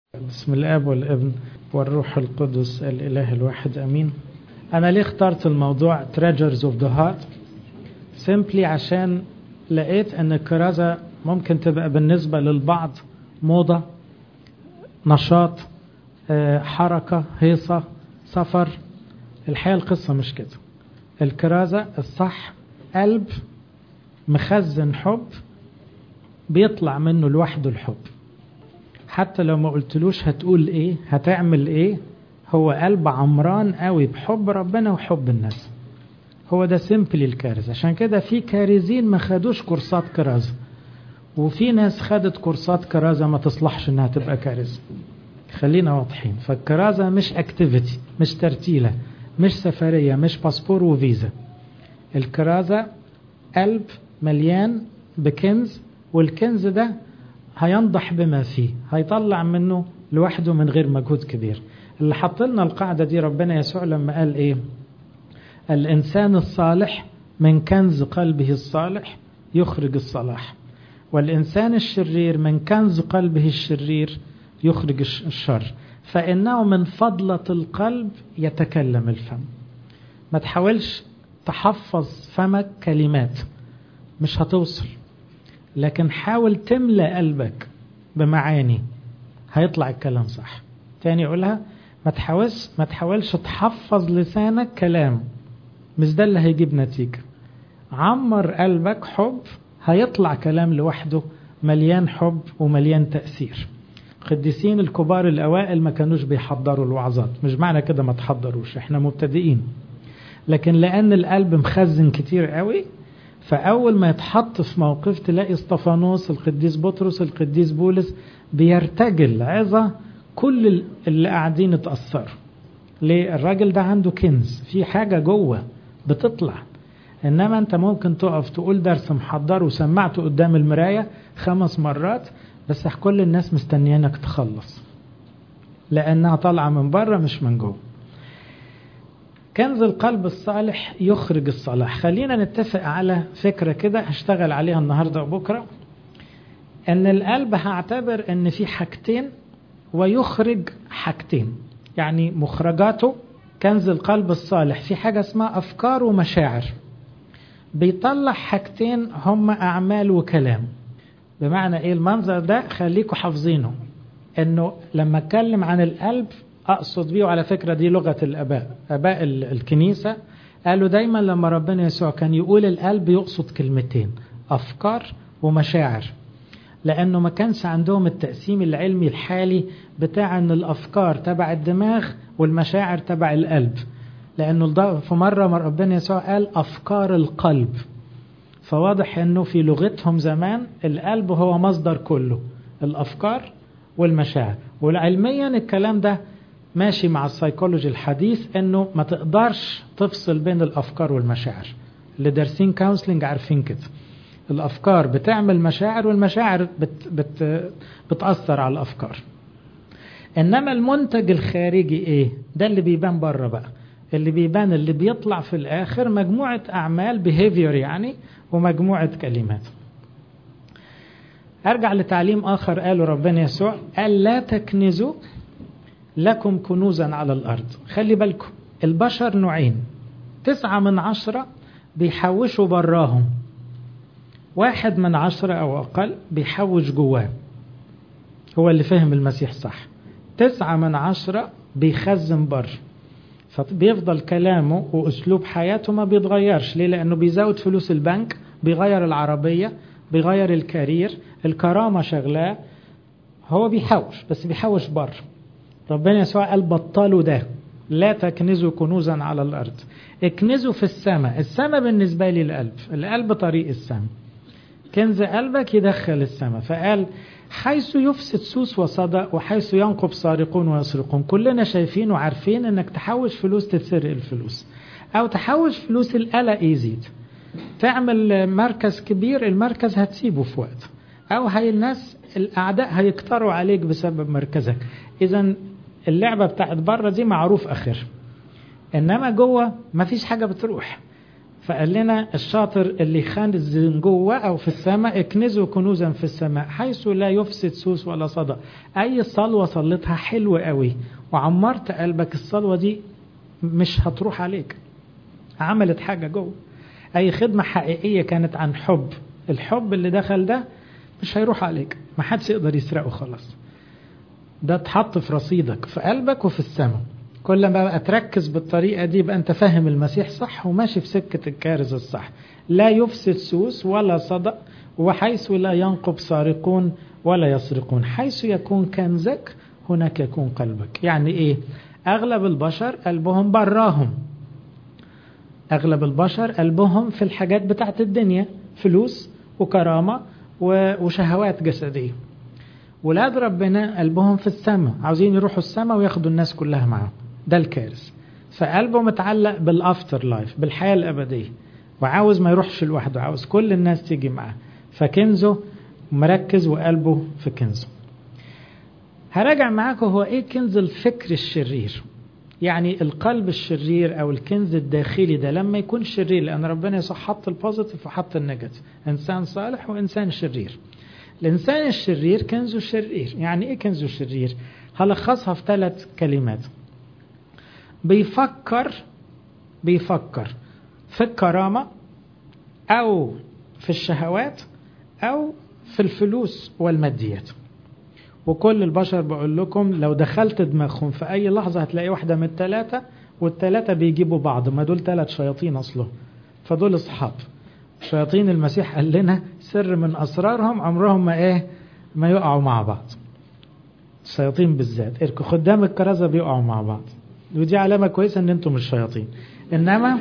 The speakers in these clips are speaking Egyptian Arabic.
بسم الاب والابن والروح القدس الاله الواحد امين انا ليه اخترت الموضوع treasures of the heart simply عشان لقيت ان الكرازة ممكن تبقى بالنسبة للبعض موضة نشاط حركة هيصة سفر الحقيقة القصة مش كده الكرازة الصح قلب مخزن حب بيطلع منه لوحده الحب حتى لو ما قلتلوش هتقول ايه هتعمل ايه هو قلب عمران قوي بحب ربنا وحب الناس هو ده سيمبلي الكارثة عشان كده في كارزين ما خدوش كورسات كرازة وفي ناس خدت كورسات كرازة ما تصلحش انها تبقى كارثة خلينا واضحين فالكرازة مش اكتيفيتي مش ترتيلة مش سفرية مش باسبور وفيزا الكرازة قلب مليان بكنز والكنز ده هينضح بما فيه هيطلع منه لوحده من غير مجهود كبير اللي حط لنا القاعدة دي ربنا يسوع لما قال ايه الإنسان الصالح من كنز قلبه الصالح يخرج الصلاح والإنسان الشرير من كنز قلبه الشرير يخرج الشر فإنه من فضلة القلب يتكلم الفم ما تحاولش تحفظ فمك كلمات مش هتوصل لكن حاول تملى قلبك بمعاني هيطلع الكلام صح تاني اقولها ما تحاولش ما تحاولش تحفظ لسانك كلام مش ده اللي هيجيب نتيجة عمر قلبك حب هيطلع كلام لوحده مليان حب ومليان تأثير القديسين الكبار الأوائل ما كانوش بيحضروا الوعظات مش معنى كده ما تحضروش احنا مبتدئين لكن لأن القلب مخزن كتير قوي فأول ما يتحط في موقف تلاقي اسطفانوس القديس بطرس القديس بولس بيرتجل عظة كل اللي قاعدين اتأثروا ليه الراجل ده عنده كنز في حاجة جوه بتطلع إنما أنت ممكن تقف تقول درس محضر وسمعته قدام المراية خمس مرات بس كل الناس مستنيانك تخلص لأنها طالعة من بره مش من جوه كنز القلب الصالح يخرج الصلاح خلينا نتفق على فكرة كده هشتغل عليها النهاردة وبكرة ان القلب هعتبر ان في حاجتين ويخرج حاجتين يعني مخرجاته كنز القلب الصالح في حاجة اسمها أفكار ومشاعر بيطلع حاجتين هم أعمال وكلام بمعنى إيه المنظر ده خليكوا حافظينه إنه لما أتكلم عن القلب أقصد بيه وعلى فكرة دي لغة الآباء آباء الكنيسة قالوا دايما لما ربنا يسوع كان يقول القلب يقصد كلمتين أفكار ومشاعر لأنه ما كانش عندهم التقسيم العلمي الحالي بتاع أن الأفكار تبع الدماغ والمشاعر تبع القلب لأنه في مرة ربنا يسوع قال أفكار القلب فواضح أنه في لغتهم زمان القلب هو مصدر كله الأفكار والمشاعر وعلميا الكلام ده ماشي مع السيكولوجي الحديث انه ما تقدرش تفصل بين الافكار والمشاعر اللي دارسين كونسلنج عارفين كده الافكار بتعمل مشاعر والمشاعر بت بت بتاثر على الافكار انما المنتج الخارجي ايه ده اللي بيبان بره بقى اللي بيبان اللي بيطلع في الاخر مجموعه اعمال بيهيفير يعني ومجموعه كلمات ارجع لتعليم اخر قاله ربنا يسوع قال لا تكنزوا لكم كنوزا على الأرض خلي بالكم البشر نوعين تسعة من عشرة بيحوشوا براهم واحد من عشرة أو أقل بيحوش جواه هو اللي فهم المسيح صح تسعة من عشرة بيخزن بر فبيفضل كلامه وأسلوب حياته ما بيتغيرش ليه لأنه بيزود فلوس البنك بيغير العربية بيغير الكارير الكرامة شغلاه هو بيحوش بس بيحوش بره ربنا يسوع قال بطلوا ده لا تكنزوا كنوزا على الأرض اكنزوا في السماء السماء بالنسبة لي القلب القلب طريق السماء كنز قلبك يدخل السماء فقال حيث يفسد سوس وصدى وحيث ينقب سارقون ويسرقون كلنا شايفين وعارفين انك تحوش فلوس تتسرق الفلوس او تحوش فلوس القلق يزيد تعمل مركز كبير المركز هتسيبه في وقت او هي الناس الاعداء هيكتروا عليك بسبب مركزك اذا اللعبه بتاعت بره دي معروف اخر انما جوه مفيش حاجه بتروح فقال لنا الشاطر اللي خانز جوه او في السماء اكنزوا كنوزا في السماء حيث لا يفسد سوس ولا صدى اي صلوه صليتها حلوه قوي وعمرت قلبك الصلوه دي مش هتروح عليك عملت حاجه جوه اي خدمه حقيقيه كانت عن حب الحب اللي دخل ده مش هيروح عليك ما حدش يقدر يسرقه خلاص ده اتحط في رصيدك في قلبك وفي السماء كل ما بقى تركز بالطريقة دي يبقى أنت فاهم المسيح صح وماشي في سكة الكارث الصح لا يفسد سوس ولا صدق وحيث لا ينقب سارقون ولا يسرقون حيث يكون كنزك هناك يكون قلبك يعني إيه أغلب البشر قلبهم براهم أغلب البشر قلبهم في الحاجات بتاعت الدنيا فلوس وكرامة وشهوات جسدية ولاد ربنا قلبهم في السماء عاوزين يروحوا السماء وياخدوا الناس كلها معاهم ده الكارث فقلبه متعلق بالافتر لايف بالحياه الابديه وعاوز ما يروحش لوحده عاوز كل الناس تيجي معاه فكنزه مركز وقلبه في كنزه هراجع معاكم هو ايه كنز الفكر الشرير يعني القلب الشرير او الكنز الداخلي ده لما يكون شرير لان ربنا يصح حط البوزيتيف وحط النيجاتيف انسان صالح وانسان شرير الانسان الشرير كنزه شرير يعني ايه كنزه شرير هلخصها في ثلاث كلمات بيفكر بيفكر في الكرامة أو في الشهوات أو في الفلوس والماديات وكل البشر بقول لكم لو دخلت دماغهم في أي لحظة هتلاقي واحدة من الثلاثة والثلاثة بيجيبوا بعض ما دول ثلاث شياطين أصله فدول أصحاب شياطين المسيح قال لنا سر من أسرارهم عمرهم ما إيه ما يقعوا مع بعض الشياطين بالذات خدام الكرازة بيقعوا مع بعض ودي علامة كويسة ان انتم مش شياطين انما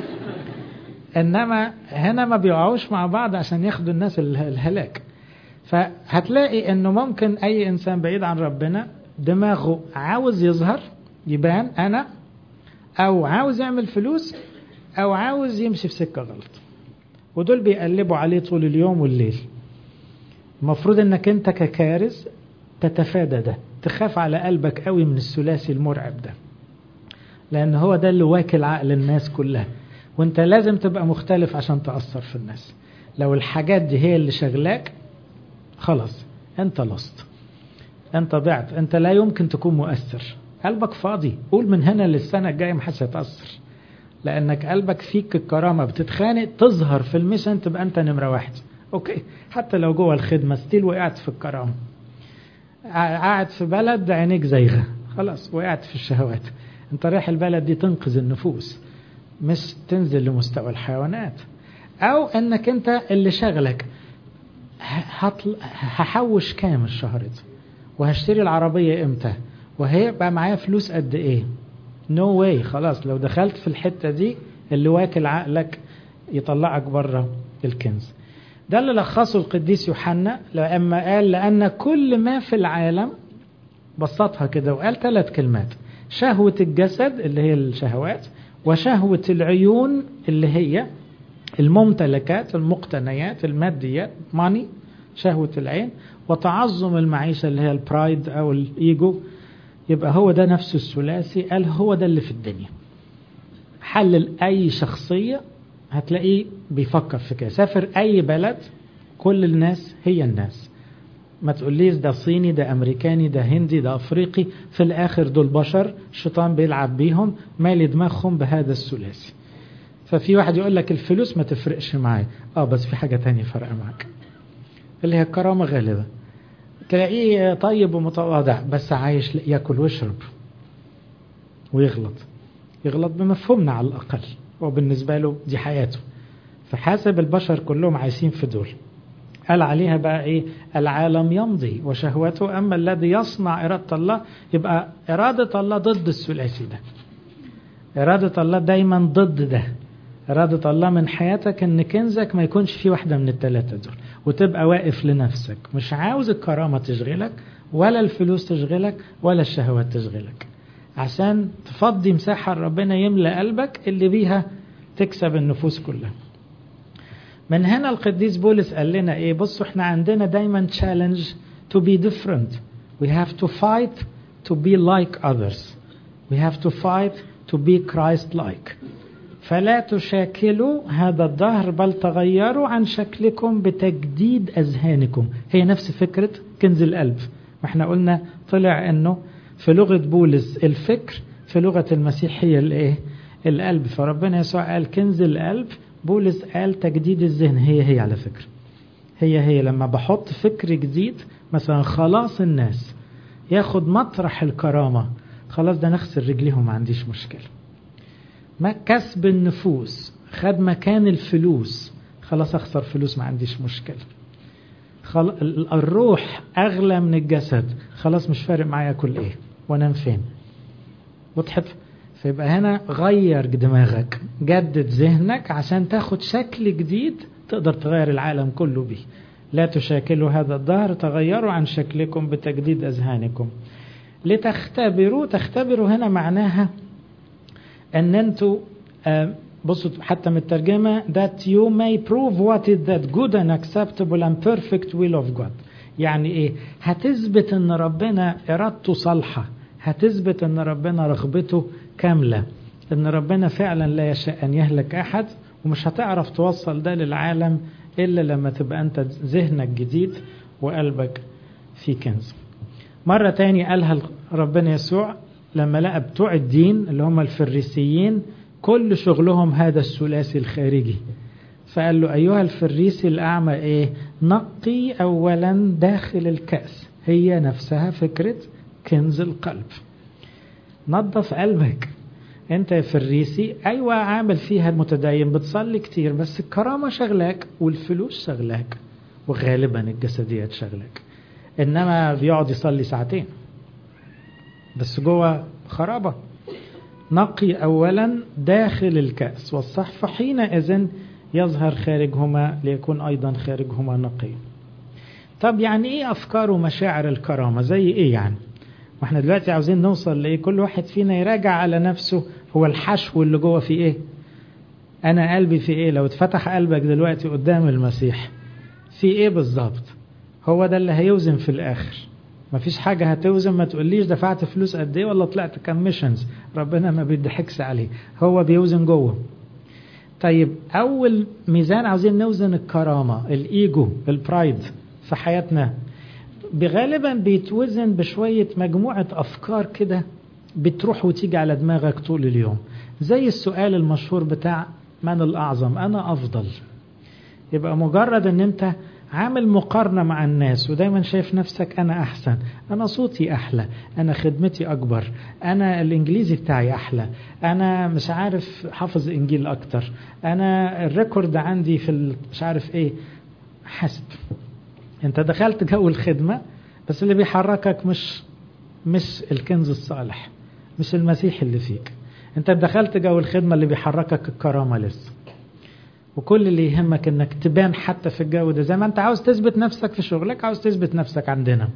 انما هنا ما بيقعوش مع بعض عشان ياخدوا الناس الهلاك فهتلاقي انه ممكن اي انسان بعيد عن ربنا دماغه عاوز يظهر يبان انا او عاوز يعمل فلوس او عاوز يمشي في سكة غلط ودول بيقلبوا عليه طول اليوم والليل المفروض انك انت ككارث تتفادى ده تخاف على قلبك قوي من الثلاثي المرعب ده لأن هو ده اللي واكل عقل الناس كلها وانت لازم تبقى مختلف عشان تأثر في الناس لو الحاجات دي هي اللي شغلاك خلاص انت لست انت ضعت انت لا يمكن تكون مؤثر قلبك فاضي قول من هنا للسنة الجاية محدش هيتأثر لأنك قلبك فيك الكرامة بتتخانق تظهر في الميشن تبقى أنت نمرة واحد أوكي حتى لو جوه الخدمة ستيل وقعت في الكرامة قاعد في بلد عينيك زيغة خلاص وقعت في الشهوات انت رايح البلد دي تنقذ النفوس مش تنزل لمستوى الحيوانات او انك انت اللي شغلك هطل... هحوش كام الشهر ده وهشتري العربية امتى وهيبقى معايا فلوس قد ايه نو no واي خلاص لو دخلت في الحتة دي اللي واكل عقلك يطلعك بره الكنز ده اللي لخصه القديس يوحنا لما قال لأن كل ما في العالم بسطها كده وقال ثلاث كلمات شهوة الجسد اللي هي الشهوات وشهوة العيون اللي هي الممتلكات المقتنيات الماديات ماني شهوة العين وتعظم المعيشة اللي هي البرايد أو الإيجو يبقى هو ده نفسه الثلاثي قال هو ده اللي في الدنيا حلل أي شخصية هتلاقيه بيفكر في كده سافر أي بلد كل الناس هي الناس ما تقوليش ده صيني ده أمريكاني ده هندي ده أفريقي في الآخر دول بشر الشيطان بيلعب بيهم مالي دماغهم بهذا الثلاثي ففي واحد يقول لك الفلوس ما تفرقش معايا اه بس في حاجة تانية فرق معاك اللي هي الكرامة غالبة تلاقيه طيب ومتواضع بس عايش ياكل ويشرب ويغلط يغلط بمفهومنا على الأقل وبالنسبة له دي حياته فحاسب البشر كلهم عايشين في دول قال عليها بقى ايه العالم يمضي وشهوته اما الذي يصنع اراده الله يبقى اراده الله ضد الثلاثي ده اراده الله دايما ضد ده اراده الله من حياتك ان كنزك ما يكونش فيه واحده من الثلاثه دول وتبقى واقف لنفسك مش عاوز الكرامه تشغلك ولا الفلوس تشغلك ولا الشهوات تشغلك عشان تفضي مساحه ربنا يملى قلبك اللي بيها تكسب النفوس كلها من هنا القديس بولس قال لنا ايه بصوا احنا عندنا دايما challenge to be different we have to fight to be like others we have to fight to be Christ like فلا تشاكلوا هذا الدهر بل تغيروا عن شكلكم بتجديد أذهانكم هي نفس فكرة كنز القلب واحنا قلنا طلع انه في لغة بولس الفكر في لغة المسيح هي الايه القلب فربنا يسوع قال كنز القلب بولس قال تجديد الذهن هي هي على فكرة هي هي لما بحط فكر جديد مثلا خلاص الناس ياخد مطرح الكرامة خلاص ده نغسل رجليهم ما عنديش مشكلة ما كسب النفوس خد مكان الفلوس خلاص اخسر فلوس ما عنديش مشكلة خل... الروح اغلى من الجسد خلاص مش فارق معايا كل ايه وانام فين وضحت فيبقى هنا غير دماغك جدد ذهنك عشان تاخد شكل جديد تقدر تغير العالم كله بيه لا تشاكلوا هذا الدهر تغيروا عن شكلكم بتجديد أذهانكم لتختبروا تختبروا هنا معناها أن أنتوا بصوا حتى من الترجمة that you may prove what is that good and acceptable and perfect will of God يعني إيه هتثبت أن ربنا إرادته صالحة هتثبت أن ربنا رغبته كاملة أن ربنا فعلا لا يشاء أن يهلك أحد ومش هتعرف توصل ده للعالم إلا لما تبقى أنت ذهنك جديد وقلبك في كنز مرة تاني قالها ربنا يسوع لما لقى بتوع الدين اللي هم الفريسيين كل شغلهم هذا الثلاثي الخارجي فقال له أيها الفريسي الأعمى إيه نقي أولا داخل الكأس هي نفسها فكرة كنز القلب نظف قلبك انت يا فريسي ايوه عامل فيها المتدين بتصلي كتير بس الكرامه شغلاك والفلوس شغلاك وغالبا الجسديات شغلاك انما بيقعد يصلي ساعتين بس جوه خرابه نقي اولا داخل الكاس والصحف حينئذ يظهر خارجهما ليكون ايضا خارجهما نقي طب يعني ايه افكار ومشاعر الكرامه زي ايه يعني واحنا دلوقتي عاوزين نوصل لايه كل واحد فينا يراجع على نفسه هو الحشو اللي جوه في ايه انا قلبي في ايه لو اتفتح قلبك دلوقتي قدام المسيح في ايه بالظبط هو ده اللي هيوزن في الاخر مفيش حاجة هتوزن ما تقوليش دفعت فلوس قد ايه ولا طلعت كميشنز ربنا ما بيضحكش عليه هو بيوزن جوه طيب اول ميزان عاوزين نوزن الكرامة الايجو البرايد في حياتنا غالبا بيتوزن بشوية مجموعة أفكار كده بتروح وتيجي على دماغك طول اليوم زي السؤال المشهور بتاع من الأعظم أنا أفضل يبقى مجرد أن أنت عامل مقارنة مع الناس ودايما شايف نفسك أنا أحسن أنا صوتي أحلى أنا خدمتي أكبر أنا الإنجليزي بتاعي أحلى أنا مش عارف حافظ إنجيل أكتر أنا الريكورد عندي في مش عارف إيه حسب انت دخلت جو الخدمة بس اللي بيحركك مش مش الكنز الصالح مش المسيح اللي فيك انت دخلت جو الخدمة اللي بيحركك الكرامة لسه وكل اللي يهمك انك تبان حتى في الجو ده زي ما انت عاوز تثبت نفسك في شغلك عاوز تثبت نفسك عندنا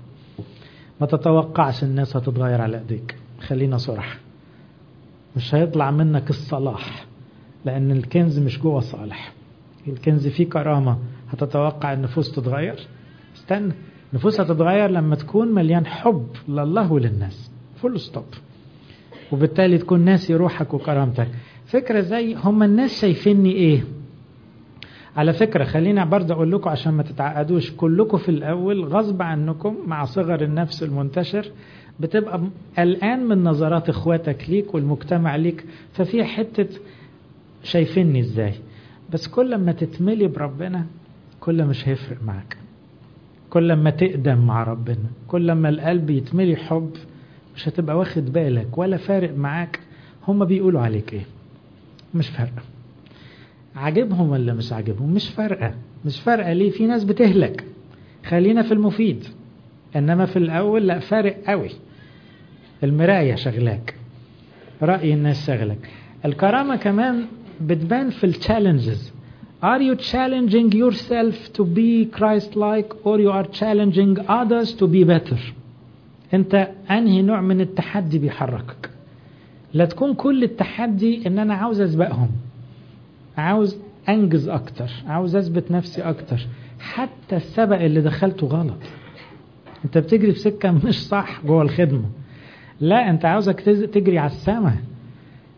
ما تتوقعش الناس هتتغير على ايديك خلينا صرح مش هيطلع منك الصلاح لان الكنز مش جوه صالح الكنز فيه كرامة هتتوقع النفوس تتغير استنى النفوس هتتغير لما تكون مليان حب لله وللناس فول ستوب وبالتالي تكون ناسي روحك وكرامتك فكرة زي هم الناس شايفيني ايه على فكرة خلينا برضه أقول لكم عشان ما تتعقدوش كلكم في الأول غصب عنكم مع صغر النفس المنتشر بتبقى قلقان من نظرات إخواتك ليك والمجتمع ليك ففي حتة شايفيني إزاي بس كل ما تتملي بربنا كل مش هيفرق معاك كل ما تقدم مع ربنا كل ما القلب يتملي حب مش هتبقى واخد بالك ولا فارق معاك هم بيقولوا عليك ايه مش فارقه عاجبهم ولا مش عاجبهم مش فارقه مش فارقه ليه في ناس بتهلك خلينا في المفيد انما في الاول لا فارق قوي المرايه شغلاك راي الناس شغلك الكرامه كمان بتبان في التشالنجز Are you challenging yourself to be Christ-like or you are challenging others to be better? انت انهي نوع من التحدي بيحركك لا تكون كل التحدي ان انا عاوز اسبقهم عاوز انجز اكتر عاوز اثبت نفسي اكتر حتى السبق اللي دخلته غلط انت بتجري في سكه مش صح جوه الخدمه لا انت عاوزك تجري على السماء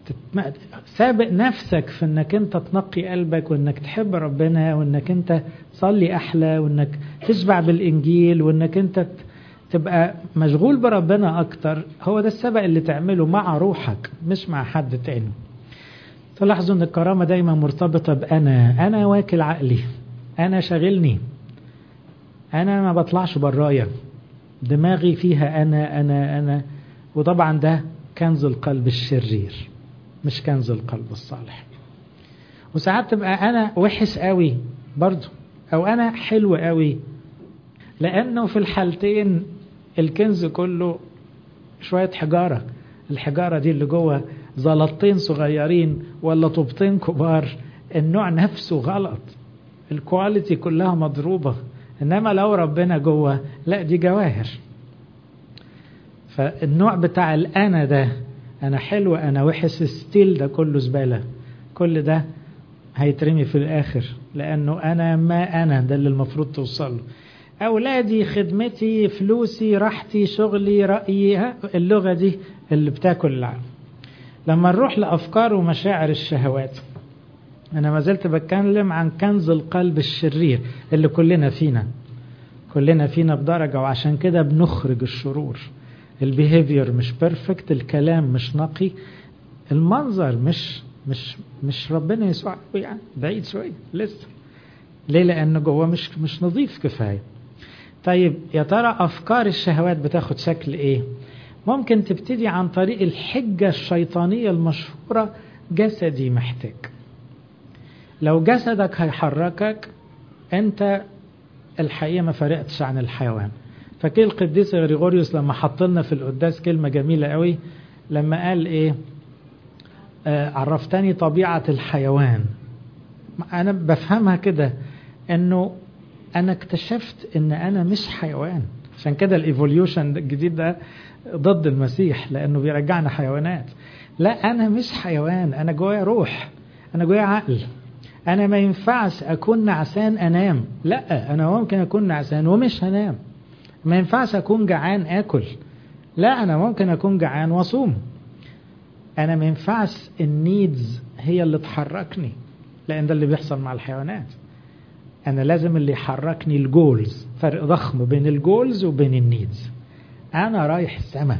سابق نفسك في انك انت تنقي قلبك وانك تحب ربنا وانك انت تصلي احلى وانك تشبع بالانجيل وانك انت تبقى مشغول بربنا اكتر هو ده السبق اللي تعمله مع روحك مش مع حد تاني تلاحظوا ان الكرامة دايما مرتبطة بانا انا واكل عقلي انا شاغلني انا ما بطلعش برايا دماغي فيها انا انا انا وطبعا ده كنز القلب الشرير مش كنز القلب الصالح وساعات تبقى انا وحش قوي برضو او انا حلو قوي لانه في الحالتين الكنز كله شوية حجارة الحجارة دي اللي جوه زلطتين صغيرين ولا طوبتين كبار النوع نفسه غلط الكواليتي كلها مضروبة انما لو ربنا جوه لا دي جواهر فالنوع بتاع الانا ده انا حلو انا وحش ستيل ده كله زباله كل ده هيترمي في الاخر لانه انا ما انا ده اللي المفروض توصل له اولادي خدمتي فلوسي راحتي شغلي رايي اللغه دي اللي بتاكل العالم لما نروح لافكار ومشاعر الشهوات انا ما زلت بتكلم عن كنز القلب الشرير اللي كلنا فينا كلنا فينا بدرجه وعشان كده بنخرج الشرور البيهيفير مش بيرفكت الكلام مش نقي المنظر مش مش مش ربنا يسوع يعني بعيد شويه لسه ليه لان جوه مش مش نظيف كفايه طيب يا ترى افكار الشهوات بتاخد شكل ايه ممكن تبتدي عن طريق الحجه الشيطانيه المشهوره جسدي محتاج لو جسدك هيحركك انت الحقيقه ما فرقتش عن الحيوان فكيل القديس غريغوريوس لما حط لنا في القداس كلمة جميلة قوي لما قال ايه آه عرفتني طبيعة الحيوان انا بفهمها كده انه انا اكتشفت ان انا مش حيوان عشان كده الايفوليوشن الجديد ده ضد المسيح لانه بيرجعنا حيوانات لا انا مش حيوان انا جوايا روح انا جوايا عقل انا ما ينفعش اكون نعسان انام لا انا ممكن اكون نعسان ومش هنام ما ينفعش اكون جعان اكل لا انا ممكن اكون جعان واصوم انا ما ينفعش النيدز هي اللي تحركني لان ده اللي بيحصل مع الحيوانات انا لازم اللي يحركني الجولز فرق ضخم بين الجولز وبين النيدز انا رايح السما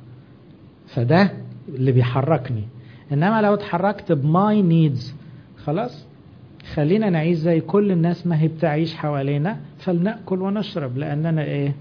فده اللي بيحركني انما لو اتحركت بماي نيدز خلاص خلينا نعيش زي كل الناس ما هي بتعيش حوالينا فلنأكل ونشرب لأننا إيه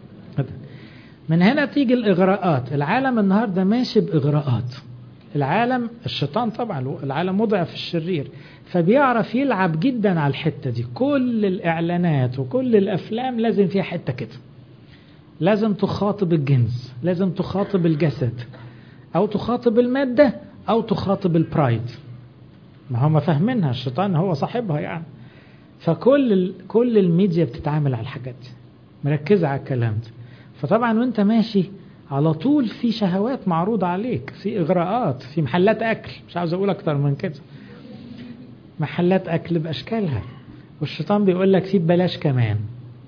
من هنا تيجي الإغراءات العالم النهاردة ماشي بإغراءات العالم الشيطان طبعا العالم وضع في الشرير فبيعرف يلعب جدا على الحتة دي كل الإعلانات وكل الأفلام لازم فيها حتة كده لازم تخاطب الجنس لازم تخاطب الجسد أو تخاطب المادة أو تخاطب البرايد ما هم فاهمينها الشيطان هو صاحبها يعني فكل ال... كل الميديا بتتعامل على الحاجات دي مركزة على الكلام ده فطبعا وانت ماشي على طول في شهوات معروضة عليك في إغراءات في محلات أكل مش عاوز أقول أكتر من كده محلات أكل بأشكالها والشيطان بيقول لك سيب بلاش كمان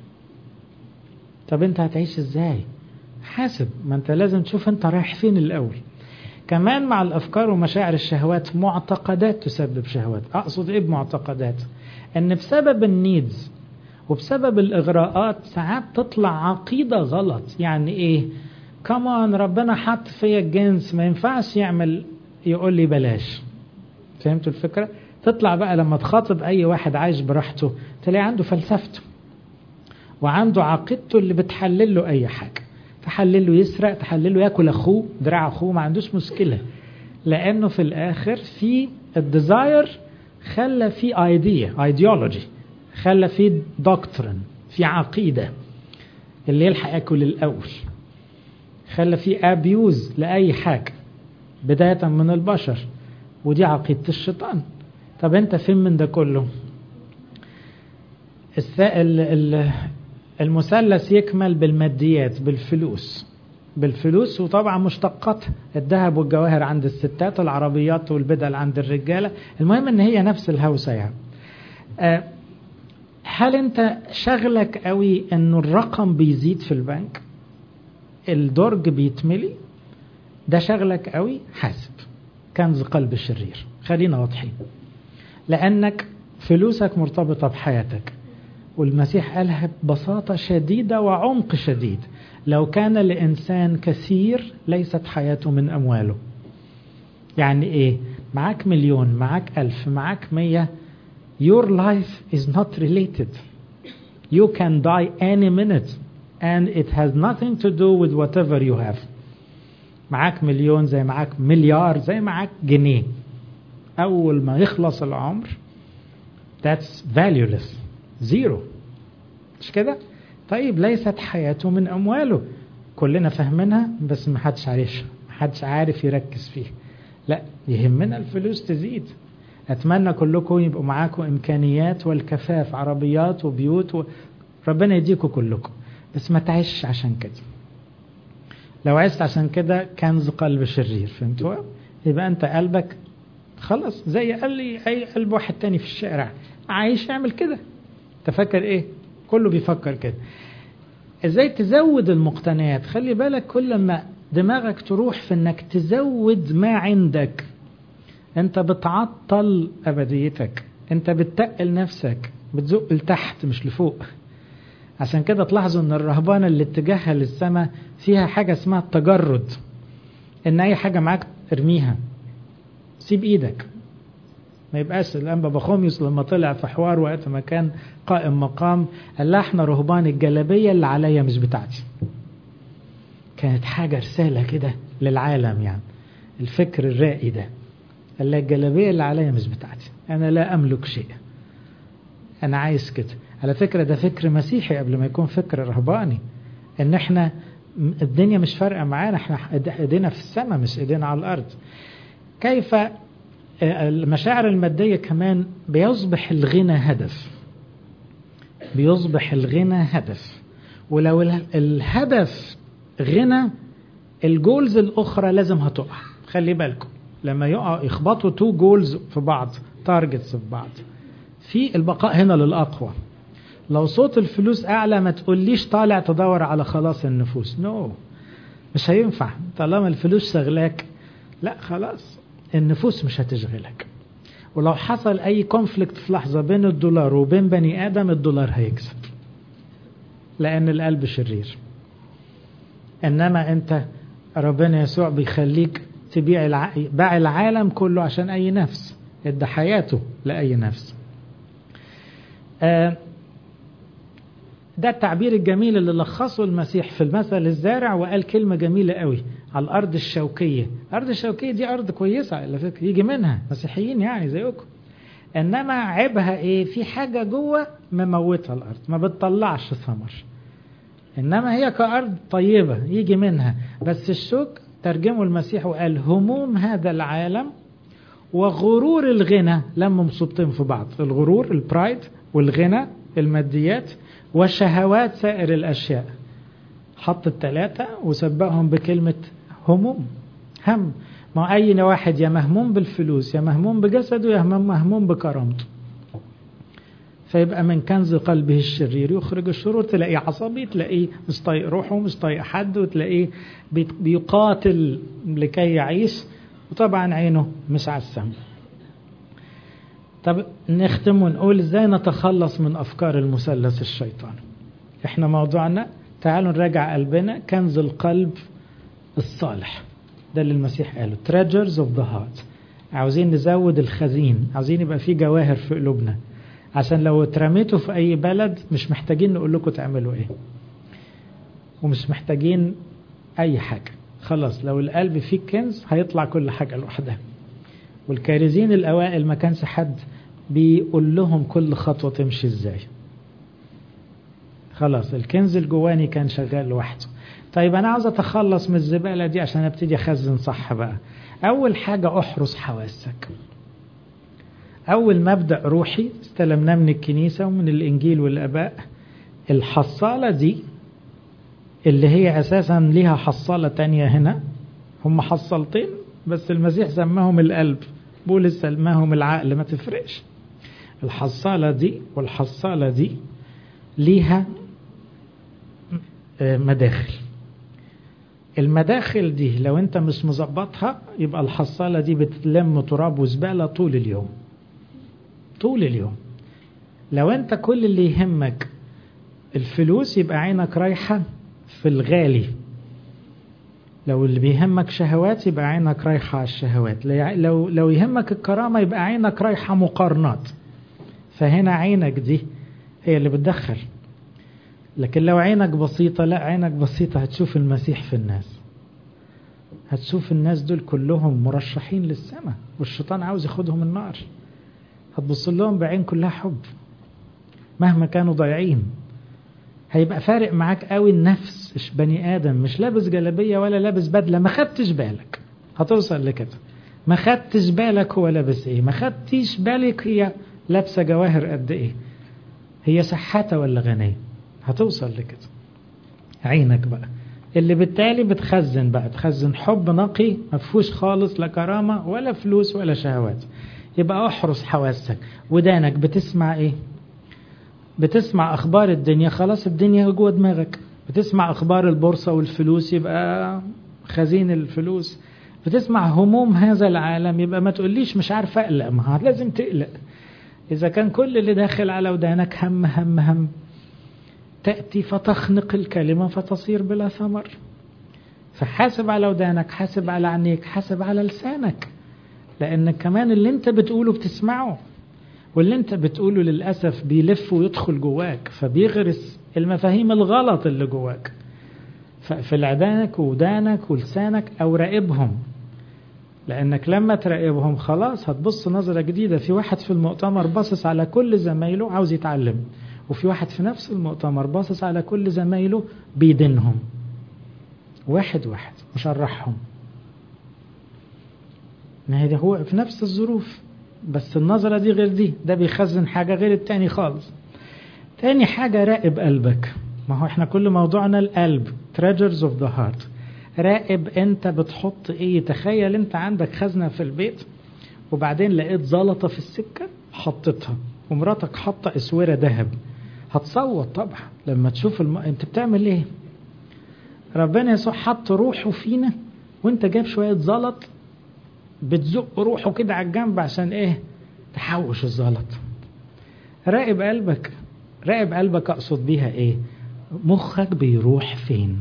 طب انت هتعيش ازاي حاسب ما انت لازم تشوف انت رايح فين الأول كمان مع الأفكار ومشاعر الشهوات معتقدات تسبب شهوات أقصد إيه بمعتقدات أن بسبب النيدز وبسبب الإغراءات ساعات تطلع عقيدة غلط يعني إيه كمان ربنا حط فيا الجنس ما ينفعش يعمل يقول لي بلاش فهمتوا الفكرة تطلع بقى لما تخاطب أي واحد عايش براحته تلاقي عنده فلسفته وعنده عقيدته اللي بتحلل له أي حاجة تحلله يسرق تحلله ياكل اخوه دراع اخوه ما عندوش مشكله لانه في الاخر في الديزاير خلى في ايديا ايديولوجي خلى في دوكترين في عقيده اللي يلحق ياكل الاول خلى في ابيوز لاي حاجه بدايه من البشر ودي عقيده الشيطان طب انت فين من ده كله السائل المثلث يكمل بالماديات بالفلوس بالفلوس وطبعا مشتقاتها الذهب والجواهر عند الستات العربيات والبدل عند الرجالة المهم ان هي نفس الهوسة يعني أه هل انت شغلك قوي انه الرقم بيزيد في البنك الدرج بيتملي ده شغلك قوي حاسب كنز قلب الشرير خلينا واضحين لأنك فلوسك مرتبطة بحياتك والمسيح قالها ببساطة شديدة وعمق شديد لو كان لإنسان كثير ليست حياته من أمواله يعني إيه معاك مليون معاك ألف معاك مية your life is not related you can die any minute and it has nothing to do with whatever you have معاك مليون زي معاك مليار زي معاك جنيه أول ما يخلص العمر that's valueless zero مش كده طيب ليست حياته من أمواله كلنا فاهمينها بس ما حدش عارفها ما حدش عارف يركز فيها لا يهمنا الفلوس تزيد أتمنى كلكم يبقوا معاكم إمكانيات والكفاف عربيات وبيوت و... ربنا يديكم كلكم بس ما تعيش عشان كده لو عشت عشان كده كنز قلب شرير فهمتوا يبقى أنت قلبك خلاص زي قال لي أي قلب واحد تاني في الشارع عايش يعمل كده تفكر إيه كله بيفكر كده ازاي تزود المقتنيات خلي بالك كل ما دماغك تروح في انك تزود ما عندك انت بتعطل ابديتك انت بتتقل نفسك بتزق لتحت مش لفوق عشان كده تلاحظوا ان الرهبانة اللي اتجاهها للسماء فيها حاجة اسمها التجرد ان اي حاجة معاك ارميها سيب ايدك ما يبقاش الانبا بخوميوس لما طلع في حوار وقت ما كان قائم مقام قال لا احنا رهبان الجلابيه اللي عليا مش بتاعتي كانت حاجه رساله كده للعالم يعني الفكر الرائي ده قال لك الجلابيه اللي عليا مش بتاعتي انا لا املك شيء انا عايز كده على فكره ده فكر مسيحي قبل ما يكون فكر رهباني ان احنا الدنيا مش فارقه معانا احنا ايدينا في السماء مش ايدينا على الارض كيف المشاعر المادية كمان بيصبح الغنى هدف بيصبح الغنى هدف ولو الهدف غنى الجولز الأخرى لازم هتقع خلي بالكم لما يقع يخبطوا تو جولز في بعض تارجتس في بعض في البقاء هنا للأقوى لو صوت الفلوس أعلى ما تقوليش طالع تدور على خلاص النفوس نو no. مش هينفع طالما الفلوس شغلاك لا خلاص النفوس مش هتشغلك ولو حصل اي كونفليكت في لحظة بين الدولار وبين بني ادم الدولار هيكسب لان القلب شرير انما انت ربنا يسوع بيخليك تبيع الع... باع العالم كله عشان اي نفس ادى حياته لاي نفس آه ده التعبير الجميل اللي لخصه المسيح في المثل الزارع وقال كلمة جميلة قوي على الأرض الشوكية الأرض الشوكية دي أرض كويسة على فكرة يجي منها مسيحيين يعني زيكم إنما عيبها إيه في حاجة جوه مموتها الأرض ما بتطلعش ثمر إنما هي كأرض طيبة يجي منها بس الشوك ترجمه المسيح وقال هموم هذا العالم وغرور الغنى لما مصوبتين في بعض الغرور البرايد والغنى الماديات وشهوات سائر الأشياء حط الثلاثة وسبقهم بكلمة هموم هم ما أي واحد يا مهموم بالفلوس يا مهموم بجسده يا مهموم بكرامته فيبقى من كنز قلبه الشرير يخرج الشرور تلاقيه عصبي تلاقيه مش طايق روحه مش طايق حد وتلاقيه بيقاتل لكي يعيش وطبعا عينه مش على السما طب نختم ونقول ازاي نتخلص من افكار المثلث الشيطاني احنا موضوعنا تعالوا نراجع قلبنا كنز القلب الصالح ده اللي المسيح قاله treasures of the heart عاوزين نزود الخزين عاوزين يبقى في جواهر في قلوبنا عشان لو اترميتوا في اي بلد مش محتاجين نقول لكم تعملوا ايه ومش محتاجين اي حاجه خلاص لو القلب فيه كنز هيطلع كل حاجه لوحدها والكارزين الاوائل ما كانش حد بيقول لهم كل خطوه تمشي ازاي خلاص الكنز الجواني كان شغال لوحده طيب انا عاوز اتخلص من الزباله دي عشان ابتدي اخزن صح بقى اول حاجه احرس حواسك اول مبدا روحي استلمناه من الكنيسه ومن الانجيل والاباء الحصاله دي اللي هي اساسا ليها حصاله تانية هنا هم حصلتين بس المسيح سماهم القلب بولس سماهم العقل ما تفرقش الحصاله دي والحصاله دي ليها مداخل المداخل دي لو انت مش مظبطها يبقى الحصالة دي بتلم تراب وزبالة طول اليوم طول اليوم لو انت كل اللي يهمك الفلوس يبقى عينك رايحة في الغالي لو اللي بيهمك شهوات يبقى عينك رايحة على الشهوات لو لو يهمك الكرامة يبقى عينك رايحة مقارنات فهنا عينك دي هي اللي بتدخل لكن لو عينك بسيطة لا عينك بسيطة هتشوف المسيح في الناس هتشوف الناس دول كلهم مرشحين للسماء والشيطان عاوز ياخدهم النار هتبص لهم بعين كلها حب مهما كانوا ضايعين هيبقى فارق معاك قوي النفس مش بني ادم مش لابس جلابيه ولا لابس بدله ما خدتش بالك هتوصل لكده ما خدتش بالك هو لابس ايه ما خدتش بالك هي لابسه جواهر قد ايه هي سحاته ولا غنيه هتوصل لكده عينك بقى اللي بالتالي بتخزن بقى تخزن حب نقي ما فيهوش خالص لا كرامه ولا فلوس ولا شهوات يبقى احرس حواسك ودانك بتسمع ايه بتسمع اخبار الدنيا خلاص الدنيا جوه دماغك بتسمع اخبار البورصه والفلوس يبقى خزين الفلوس بتسمع هموم هذا العالم يبقى ما تقوليش مش عارف اقلق ما لازم تقلق اذا كان كل اللي داخل على ودانك هم هم هم تاتي فتخنق الكلمه فتصير بلا ثمر فحاسب على ودانك حاسب على عينيك حاسب على لسانك لان كمان اللي انت بتقوله بتسمعه واللي انت بتقوله للأسف بيلف ويدخل جواك فبيغرس المفاهيم الغلط اللي جواك ففي العدانك ودانك ولسانك أو راقبهم لأنك لما تراقبهم خلاص هتبص نظرة جديدة في واحد في المؤتمر باصص على كل زمايله عاوز يتعلم وفي واحد في نفس المؤتمر باصص على كل زمايله بيدينهم واحد واحد مشرحهم ما هي ده هو في نفس الظروف بس النظرة دي غير دي ده بيخزن حاجة غير التاني خالص تاني حاجة راقب قلبك ما هو احنا كل موضوعنا القلب treasures of the heart راقب انت بتحط ايه تخيل انت عندك خزنة في البيت وبعدين لقيت زلطة في السكة حطيتها ومراتك حاطة اسورة ذهب هتصوت طبعا لما تشوف الم... انت بتعمل ايه ربنا يسوع حط روحه فينا وانت جايب شوية زلط بتزق روحه كده على الجنب عشان ايه تحوش الزلط راقب قلبك راقب قلبك اقصد بيها ايه مخك بيروح فين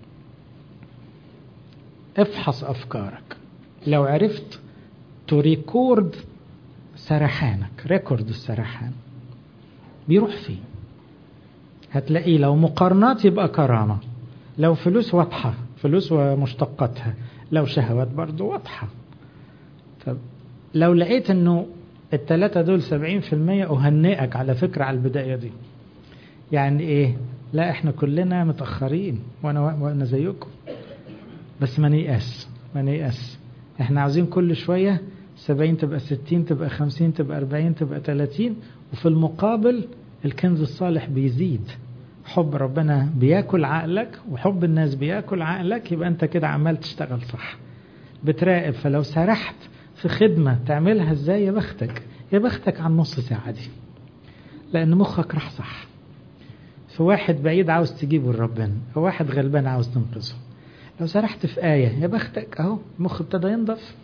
افحص افكارك لو عرفت تريكورد سرحانك ريكورد السرحان بيروح فين هتلاقيه لو مقارنات يبقى كرامة لو فلوس واضحة فلوس ومشتقاتها لو شهوات برضو واضحة طب لو لقيت انه التلاتة دول سبعين في المية أهنئك على فكرة على البداية دي يعني ايه لا احنا كلنا متأخرين وانا وانا زيكم بس ما نيأس ما نيأس احنا عاوزين كل شوية سبعين تبقى ستين تبقى خمسين تبقى أربعين تبقى تلاتين وفي المقابل الكنز الصالح بيزيد حب ربنا بياكل عقلك وحب الناس بياكل عقلك يبقى انت كده عمال تشتغل صح بتراقب فلو سرحت في خدمة تعملها ازاي يا بختك يا بختك عن نص ساعة دي لأن مخك راح صح في واحد بعيد عاوز تجيبه لربنا في واحد غلبان عاوز تنقذه لو سرحت في آية يا بختك أهو المخ ابتدى ينضف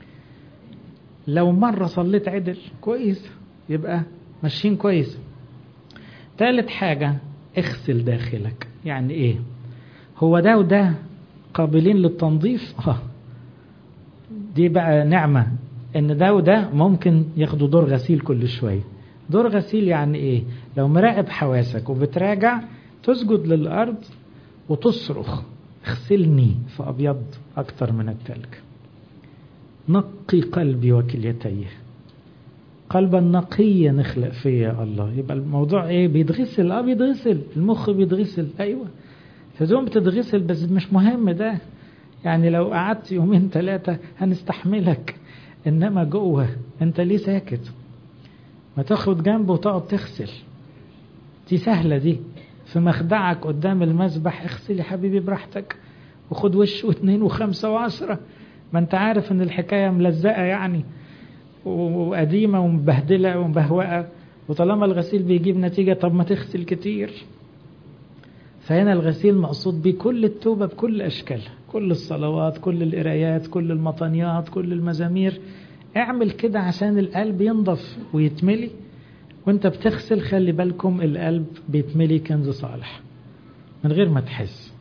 لو مرة صليت عدل كويس يبقى ماشيين كويس ثالث حاجة اغسل داخلك يعني ايه هو ده وده قابلين للتنظيف اه دي بقى نعمة ان ده وده ممكن ياخدوا دور غسيل كل شوية دور غسيل يعني ايه لو مراقب حواسك وبتراجع تسجد للأرض وتصرخ اغسلني فأبيض أكتر من التلج نقي قلبي وكليتيه قلبا نقيا نخلق فيه يا الله يبقى الموضوع ايه بيتغسل اه بيتغسل المخ بيتغسل ايوه فزوم بتتغسل بس مش مهم ده يعني لو قعدت يومين ثلاثة هنستحملك انما جوه انت ليه ساكت ما تاخد جنبه وتقعد تغسل دي سهلة دي في مخدعك قدام المسبح اغسل يا حبيبي براحتك وخد وش واثنين وخمسة وعشرة ما انت عارف ان الحكاية ملزقة يعني وقديمة ومبهدلة ومبهوقة وطالما الغسيل بيجيب نتيجة طب ما تغسل كتير فهنا الغسيل مقصود بيه كل التوبة بكل أشكالها كل الصلوات كل القرايات كل المطنيات كل المزامير اعمل كده عشان القلب ينضف ويتملي وانت بتغسل خلي بالكم القلب بيتملي كنز صالح من غير ما تحس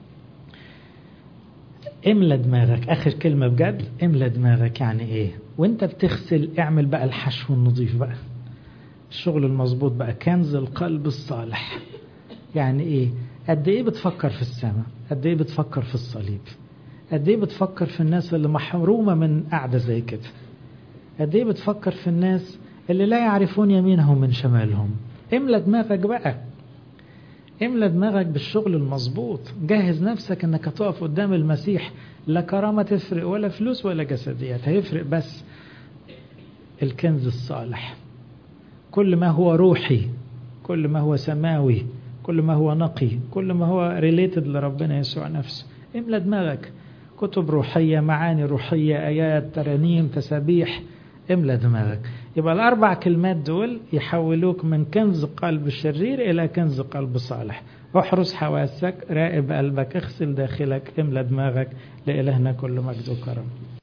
املى دماغك اخر كلمة بجد املى دماغك يعني ايه وانت بتغسل اعمل بقى الحشو النظيف بقى الشغل المظبوط بقى كنز القلب الصالح يعني ايه قد ايه بتفكر في السماء قد ايه بتفكر في الصليب قد ايه بتفكر في الناس اللي محرومة من قعدة زي كده قد ايه بتفكر في الناس اللي لا يعرفون يمينهم من شمالهم املى دماغك بقى املى دماغك بالشغل المظبوط جهز نفسك انك هتقف قدام المسيح لا كرامة تفرق ولا فلوس ولا جسديات هيفرق بس الكنز الصالح كل ما هو روحي كل ما هو سماوي كل ما هو نقي كل ما هو ريليتد لربنا يسوع نفسه املى دماغك كتب روحية معاني روحية آيات ترانيم تسابيح املى دماغك يبقى الأربع كلمات دول يحولوك من كنز قلب الشرير إلى كنز قلب صالح احرس حواسك راقب قلبك اغسل داخلك املى دماغك لإلهنا كل مجد وكرم